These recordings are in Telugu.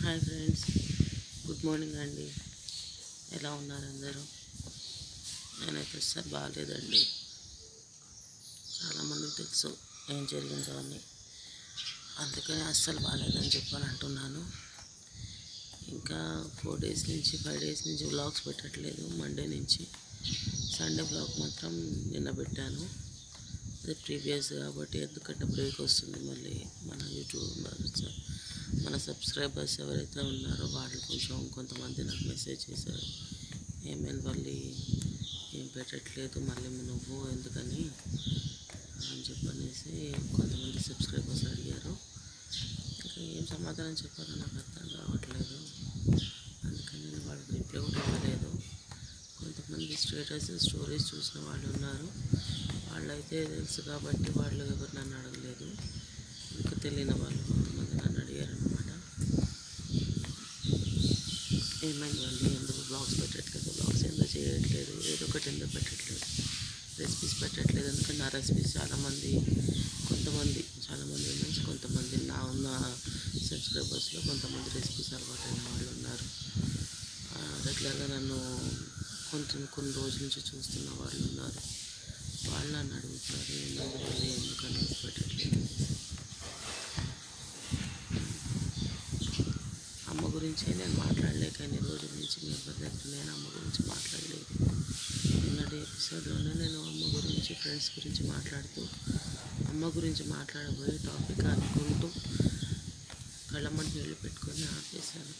హాయ్ ఫ్రెండ్స్ గుడ్ మార్నింగ్ అండి ఎలా ఉన్నారు అందరూ నేనైతే అస్సలు బాగాలేదండి చాలామందికి తెలుసు ఏం జరిగిందో అని అందుకని అస్సలు బాగాలేదని చెప్పని అంటున్నాను ఇంకా ఫోర్ డేస్ నుంచి ఫైవ్ డేస్ నుంచి వ్లాగ్స్ పెట్టట్లేదు మండే నుంచి సండే వ్లాగ్ మాత్రం నిన్న పెట్టాను అది ప్రీవియస్ కాబట్టి ఎందుకంటే బ్రేక్ వస్తుంది మళ్ళీ మన యూట్యూబ్ మన సబ్స్క్రైబర్స్ ఎవరైతే ఉన్నారో వాళ్ళు కొంచెం కొంతమంది నాకు మెసేజ్ చేశారు ఏమైనా మళ్ళీ ఏం పెట్టట్లేదు మళ్ళీ నువ్వు ఎందుకని అని చెప్పనేసి కొంతమంది సబ్స్క్రైబర్స్ అడిగారు ఇంకా ఏం సమాధానం చెప్పాలో నాకు అర్థం కావట్లేదు అందుకని నేను వాళ్ళకి రిప్లై కూడా ఇవ్వలేదు కొంతమంది స్టేటస్ స్టోరీస్ చూసిన వాళ్ళు ఉన్నారు వాళ్ళైతే తెలుసు కాబట్టి వాళ్ళు ఎవరు నన్ను అడగలేదు ఇంకా తెలియని వాళ్ళు కొంతమంది నన్ను అడిగారనమాట ఏమైంది వాళ్ళు ఎందుకు బ్లాగ్స్ పెట్టట్లేదు బ్లాగ్స్ ఎందుకు చేయట్లేదు ఏదో ఒకటి ఎందుకు పెట్టట్లేదు రెసిపీస్ పెట్టట్లేదు ఎందుకంటే నా రెసిపీస్ చాలామంది కొంతమంది చాలామంది నుంచి కొంతమంది నా ఉన్న సబ్స్క్రైబర్స్లో కొంతమంది రెసిపీస్ అలవాటైన వాళ్ళు ఉన్నారు రెగ్యులర్గా నన్ను కొంత కొన్ని రోజుల నుంచి చూస్తున్న వాళ్ళు ఉన్నారు వాళ్ళు నన్ను అడుగుతున్నారు ఏమైంది మళ్ళీ ఎందుకని పెట్టట్లేదు అమ్మ గురించి నేను మాట్లాడలేక ఎన్ని రోజుల నుంచి మీ ఎవరి దగ్గర నేను అమ్మ గురించి మాట్లాడలేదు నిన్నటి ఎపిసోడ్లోనే నేను అమ్మ గురించి ఫ్రెండ్స్ గురించి మాట్లాడుతూ అమ్మ గురించి మాట్లాడబోయే టాపిక్ అనుకుంటూ కళ్ళమ్మటి నీళ్ళు పెట్టుకొని ఆపేశాను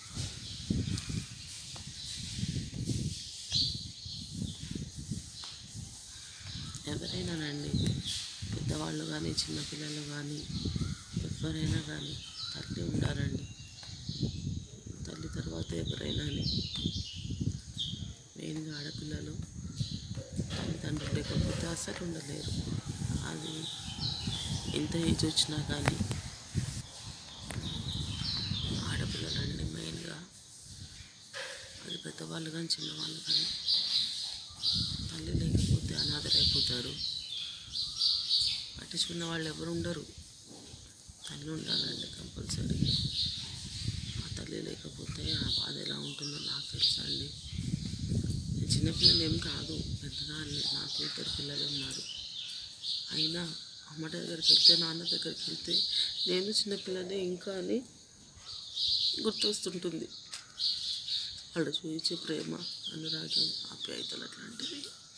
ఎవరైనానండి పెద్దవాళ్ళు కానీ చిన్నపిల్లలు కానీ ఎవరైనా కానీ తల్లి ఉండాలండి తల్లి తర్వాత ఎవరైనా మెయిన్గా ఆడపిల్లలు తల్లిదండ్రులు లేకపోతే అస్సలు ఉండలేరు అది ఎంత ఏజ్ వచ్చినా కానీ ఆడపిల్లలండి మెయిన్గా అది పెద్దవాళ్ళు కానీ చిన్నవాళ్ళు కానీ తల్లి లేకపోతే అనాథలైపోతారు పట్టించుకున్న వాళ్ళు ఎవరు ఉండరు తల్లి ఉండాలండి కంపల్సరీ ఆ తల్లి లేకపోతే ఆ బాధ ఎలా ఉంటుందో నాకు తెలుసా అండి నేను చిన్నపిల్లలు ఏం కాదు పెద్దదాన్ని నాకు ఇద్దరు పిల్లలు ఉన్నారు అయినా అమ్మ దగ్గరికి వెళ్తే నాన్న దగ్గరికి వెళ్తే నేను చిన్నపిల్లనే ఇంకా అని గుర్తొస్తుంటుంది వాళ్ళు చూపించే ప్రేమ అనురాగం ఆప్యాయతలు అట్లాంటివి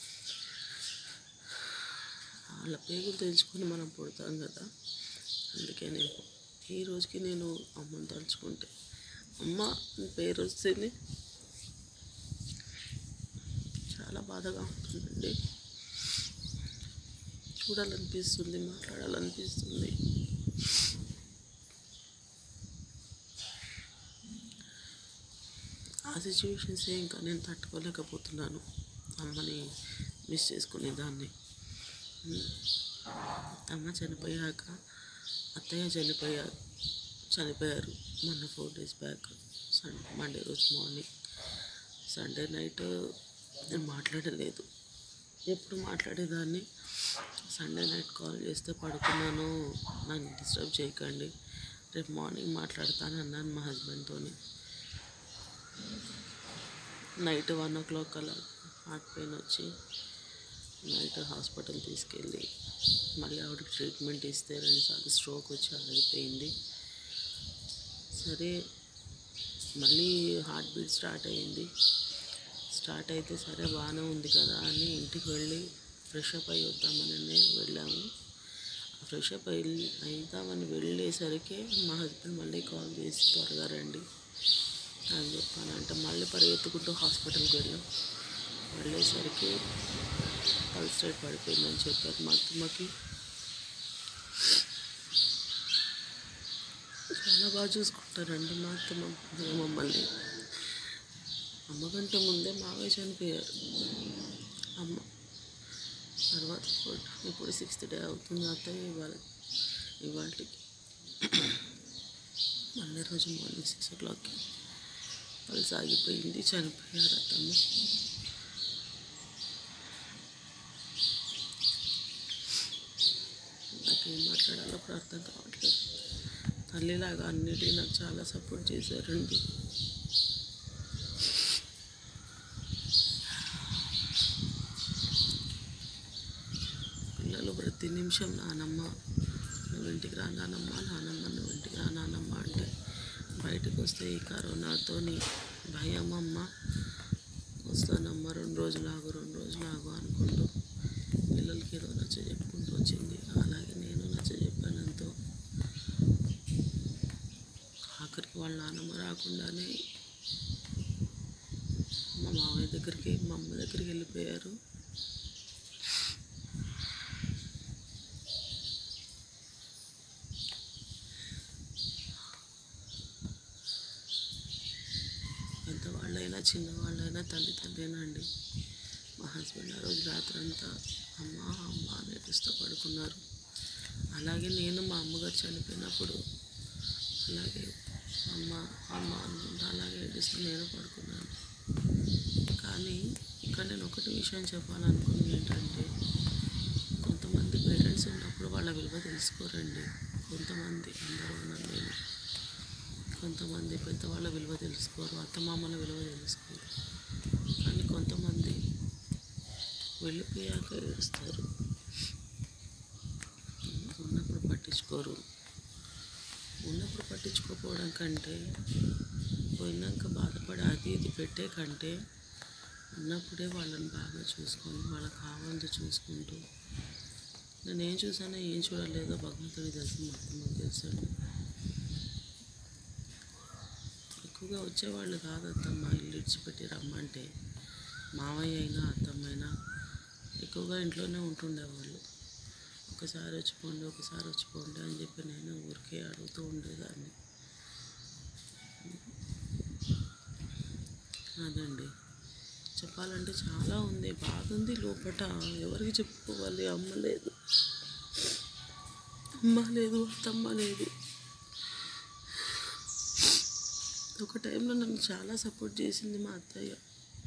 వాళ్ళ పేగులు తెలుసుకొని మనం పుడతాం కదా అందుకే నేను ఈ రోజుకి నేను అమ్మని తలుచుకుంటే అమ్మ అని పేరు వస్తేనే చాలా బాధగా ఉంటుందండి చూడాలనిపిస్తుంది మాట్లాడాలనిపిస్తుంది ఆ సిచ్యువేషన్సే ఇంకా నేను తట్టుకోలేకపోతున్నాను అమ్మని మిస్ చేసుకునే దాన్ని అమ్మ చనిపోయాక అత్తయ్య చనిపోయారు చనిపోయారు మొన్న four days back sun Monday రోజు మార్నింగ్ సండే నైట్ నేను మాట్లాడలేదు ఎప్పుడు మాట్లాడేదాన్ని సండే నైట్ కాల్ చేస్తే పడుకున్నాను నన్ను డిస్టర్బ్ చేయకండి రేపు మార్నింగ్ మాట్లాడతాను అన్నాను మా హస్బెండ్తో నైట్ వన్ ఓ క్లాక్ అలా హార్ట్ పెయిన్ వచ్చి నైట్ హాస్పిటల్ తీసుకెళ్ళి మళ్ళీ ఆవిడకి ట్రీట్మెంట్ ఇస్తే రెండుసార్లు స్ట్రోక్ వచ్చి ఆగిపోయింది సరే మళ్ళీ హార్ట్ బీట్ స్టార్ట్ అయ్యింది స్టార్ట్ అయితే సరే బాగానే ఉంది కదా అని ఇంటికి వెళ్ళి ఫ్రెష్ అప్ అయ్యి వద్దామని వెళ్ళాము ఫ్రెష్ అప్ అయ్యి అయిద్దామని వెళ్ళేసరికి మా హస్బెండ్ మళ్ళీ కాల్ చేసి త్వరగా రండి అని చెప్పాను అంటే మళ్ళీ పరిగెత్తుకుంటూ హాస్పిటల్కి వెళ్ళాం వెళ్ళేసరికి పల్స్ రేట్ పడిపోయిందని చెప్పారు మా అత్తమ్మకి చాలా బాగా చూసుకుంటారండి మా అత్తమ్మ మమ్మల్ని అమ్మ కంటే ముందే మావే చనిపోయారు అమ్మ తర్వాత ఇప్పుడు- ఇప్పుడు సిక్స్త్ డే అవుతుంది అత్తయ్య ఇవాళ ఇవాళకి మళ్ళీ రోజు మార్నింగ్ సిక్స్ ఓ క్లాక్కి పల్స్ ఆగిపోయింది చనిపోయారు అత్తమ్మ నాకేం మాట్లాడాలో కూడా అర్థం కావట్లేదు తల్లిలాగా అన్నిటికీ నాకు చాలా సపోర్ట్ చేశారండి పిల్లలు ప్రతి నిమిషం నానమ్మ నువ్వు ఇంటికి రా నానమ్మ నానమ్మ నువ్వు ఇంటికి రా నానమ్మ అంటే బయటకు వస్తే ఈ కరోనాతోని భయం అమ్మ వస్తానమ్మ రెండు రోజులు ఆగు రెండు రోజులు ఆగు అనుకుంటూ పిల్లలకి ఏదో నచ్చ చెప్పుకుంటూ వచ్చింది అలాగే నేను నచ్చ చెప్పాను ఎంతో ఆఖరికి వాళ్ళ నాన్నమ్మ రాకుండానే మా మామయ్య దగ్గరికి మా అమ్మ దగ్గరికి వెళ్ళిపోయారు పెద్దవాళ్ళైనా చిన్నవాళ్ళైనా తల్లి తండ్రినా అండి మా హస్బెండ్ ఆ రోజు రాత్రంతా అమ్మ అమ్మ అని ఏడుస్తూ పడుకున్నారు అలాగే నేను మా అమ్మగారు చనిపోయినప్పుడు అలాగే అమ్మ అమ్మ అనుకుంటా అలాగే ఏడుస్తూ నేను పడుకున్నాను కానీ ఇక్కడ నేను ఒకటి విషయం చెప్పాలనుకుంది ఏంటంటే కొంతమంది పేరెంట్స్ ఉన్నప్పుడు వాళ్ళ విలువ తెలుసుకోరండి కొంతమంది అందరూ అన్నాను నేను కొంతమంది పెద్దవాళ్ళ విలువ తెలుసుకోరు అత్తమామల విలువ తెలుసుకోరు కానీ కొంతమంది వెళ్ళిపోయాక ఏడుస్తారు ఉన్నప్పుడు పట్టించుకోరు ఉన్నప్పుడు పట్టించుకోకపోవడం కంటే పోయినాక బాధపడి అది ఇది పెట్టే కంటే ఉన్నప్పుడే వాళ్ళని బాగా చూసుకొని వాళ్ళకి కావాలంటే చూసుకుంటూ నేను ఏం చూసానో ఏం చూడలేదో భగవంతుడికి తెలుసు మొత్తం తెలుసండి ఎక్కువగా వచ్చేవాళ్ళు కాదు అత్తమ్మ ఇల్లు ఇడిచిపెట్టి రమ్మంటే మావయ్య అయినా అత్తమ్మ అయినా ఎక్కువగా ఇంట్లోనే ఉంటుండేవాళ్ళు ఒకసారి వచ్చిపోండి ఒకసారి వచ్చిపోండి అని చెప్పి నేను ఊరికే అడుగుతూ ఉండేదాన్ని అదండి చెప్పాలంటే చాలా ఉంది బాధ ఉంది లోపట ఎవరికి చెప్పుకోవాలి అమ్మ లేదు అమ్మ లేదు అత్తమ్మ లేదు ఒక టైంలో నన్ను చాలా సపోర్ట్ చేసింది మా అత్తయ్య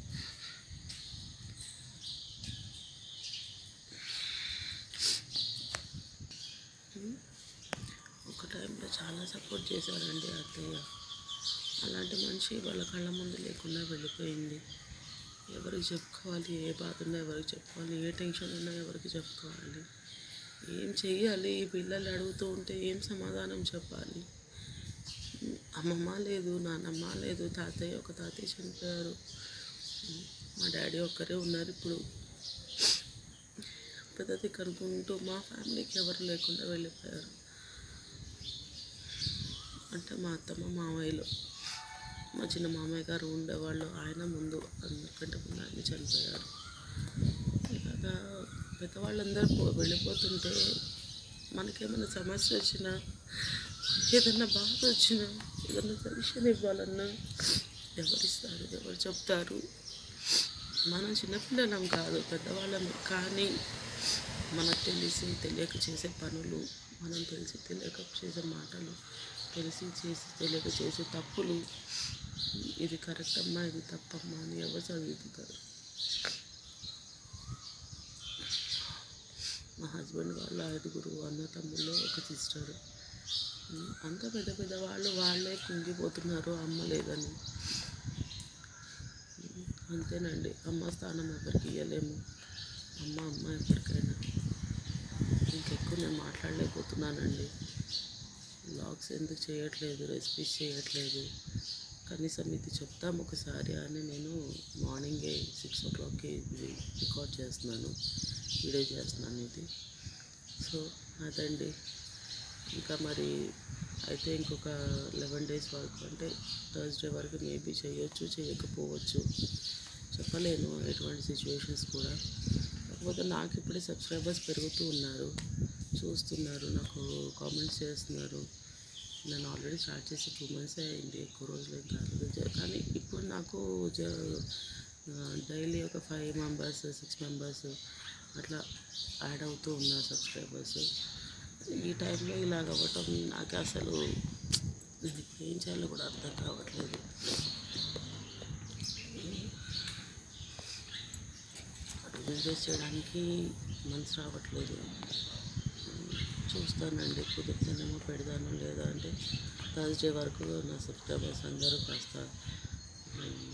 ఒక టైంలో చాలా సపోర్ట్ చేశారండి అత్తయ్య అలాంటి మనిషి వాళ్ళ కళ్ళ ముందు లేకుండా వెళ్ళిపోయింది ఎవరికి చెప్పుకోవాలి ఏ బాధ ఉన్నా ఎవరికి చెప్పుకోవాలి ఏ టెన్షన్ ఉన్నా ఎవరికి చెప్పుకోవాలి ఏం చెయ్యాలి పిల్లలు అడుగుతూ ఉంటే ఏం సమాధానం చెప్పాలి అమ్మమ్మ లేదు నాన్నమ్మ లేదు తాతయ్య ఒక తాతయ్య చనిపోయారు మా డాడీ ఒక్కరే ఉన్నారు ఇప్పుడు పెద్దది కనుక్కుంటూ మా ఫ్యామిలీకి ఎవరు లేకుండా వెళ్ళిపోయారు అంటే మా అత్తమ్మ మామయ్యలు మా చిన్న మామయ్య గారు ఉండేవాళ్ళు ఆయన ముందు అందరికంటే ముందు ఆయన చనిపోయారు ఇలాగా పెద్దవాళ్ళందరూ పో వెళ్ళిపోతుంటే మనకేమైనా సమస్య వచ్చినా ఏదన్నా బాధ వచ్చినా ఏదన్నా సజెషన్ ఇవ్వాలన్నా ఎవరిస్తారు ఎవరు చెప్తారు మనం చిన్నపిల్లలం కాదు పెద్దవాళ్ళం కానీ మనకు తెలిసి తెలియక చేసే పనులు మనం తెలిసి తెలియక చేసే మాటలు తెలిసి చేసి తెలియక చేసే తప్పులు ఇది కరెక్ట్ అమ్మా ఇది తప్పమ్మా అని ఎవరు చదువుతారు మా హస్బెండ్ వాళ్ళ ఐదుగురు అన్న తమ్ముళ్ళు ఒక సిస్టర్ అంత పెద్ద పెద్ద వాళ్ళు వాళ్ళే కుంగిపోతున్నారు అమ్మ లేదని అంతేనండి అమ్మ స్థానం ఎవరికి ఇవ్వలేము అమ్మ అమ్మ ఎప్పటికైనా ఇంకెక్కువ నేను మాట్లాడలేకపోతున్నానండి బ్లాగ్స్ ఎందుకు చేయట్లేదు రెసిపీస్ చేయట్లేదు కనీసం ఇది చెప్తాం ఒకసారి అని నేను మార్నింగే సిక్స్ ఓ క్లాక్కి ఇది రికార్డ్ చేస్తున్నాను వీడియో చేస్తున్నాను ఇది సో అదండి ఇంకా మరి అయితే ఇంకొక లెవెన్ డేస్ వరకు అంటే థర్స్డే వరకు మేబీ చేయొచ్చు చేయకపోవచ్చు చెప్పలేను ఎటువంటి సిచ్యువేషన్స్ కూడా కాకపోతే నాకు ఇప్పుడే సబ్స్క్రైబర్స్ పెరుగుతూ ఉన్నారు చూస్తున్నారు నాకు కామెంట్స్ చేస్తున్నారు నేను ఆల్రెడీ స్టార్ట్ చేసి టూ మంత్స్ అయింది ఎక్కువ రోజులు ఏం కాలేదు జ- కానీ ఇప్పుడు నాకు డైలీ ఒక ఫైవ్ మెంబర్స్ సిక్స్ మెంబర్స్ అట్లా యాడ్ అవుతూ ఉన్నారు సబ్స్క్రైబర్స్ ఈ టైంలో ఇలాగ అవ్వటం నాకు అసలు నేను ఇప్పుడు ఏం చేయాలో కూడా అర్థం కావట్లేదు వీడియోస్ చేయడానికి మనసు రావట్లేదు చూస్తూ చూస్తానండి కుదిరితేనేమో పెడతాను లేదా అంటే థర్స్డే వరకు నా సబ్స్క్రైబర్స్ అందరూ కాస్త ఉమ్,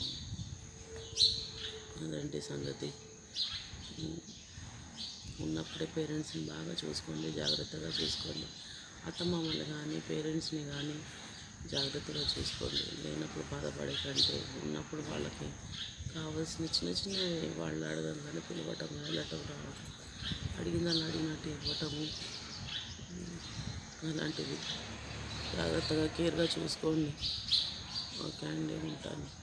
అదండి సంగతి ఉమ్, ఉన్నప్పుడే పేరెంట్స్ని బాగా చూసుకోండి జాగ్రత్తగా చూసుకోండి అత్తమామలు కానీ పేరెంట్స్ని కానీ జాగ్రత్తగా చూసుకోండి లేనప్పుడు బాధపడే కంటే ఉన్నప్పుడు వాళ్ళకి కావాల్సిన చిన్న చిన్న వాళ్ళు అడగగానే పిలవటం వెళ్ళటం రావటం అడిగిందని అడిగినట్టు ఇవ్వటము ఉమ్, అలాంటివి జాగ్రత్తగా కేర్గా చూసుకోండి ఓకే అండి ఉంటాను